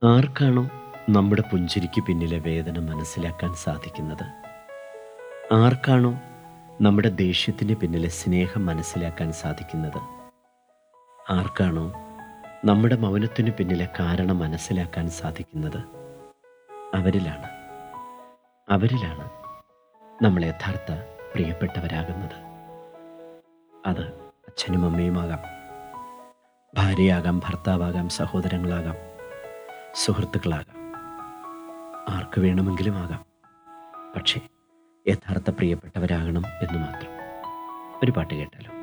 ആർക്കാണോ നമ്മുടെ പുഞ്ചിരിക്ക് പിന്നിലെ വേദന മനസ്സിലാക്കാൻ സാധിക്കുന്നത് ആർക്കാണോ നമ്മുടെ ദേഷ്യത്തിന് പിന്നിലെ സ്നേഹം മനസ്സിലാക്കാൻ സാധിക്കുന്നത് ആർക്കാണോ നമ്മുടെ മൗനത്തിന് പിന്നിലെ കാരണം മനസ്സിലാക്കാൻ സാധിക്കുന്നത് അവരിലാണ് അവരിലാണ് നമ്മൾ യഥാർത്ഥ പ്രിയപ്പെട്ടവരാകുന്നത് അത് അച്ഛനും അമ്മയുമാകാം ഭാര്യയാകാം ഭർത്താവാകാം സഹോദരങ്ങളാകാം സുഹൃത്തുക്കളാകാം ആർക്ക് വേണമെങ്കിലും ആകാം പക്ഷേ യഥാർത്ഥ പ്രിയപ്പെട്ടവരാകണം എന്ന് മാത്രം ഒരു പാട്ട് കേട്ടാലോ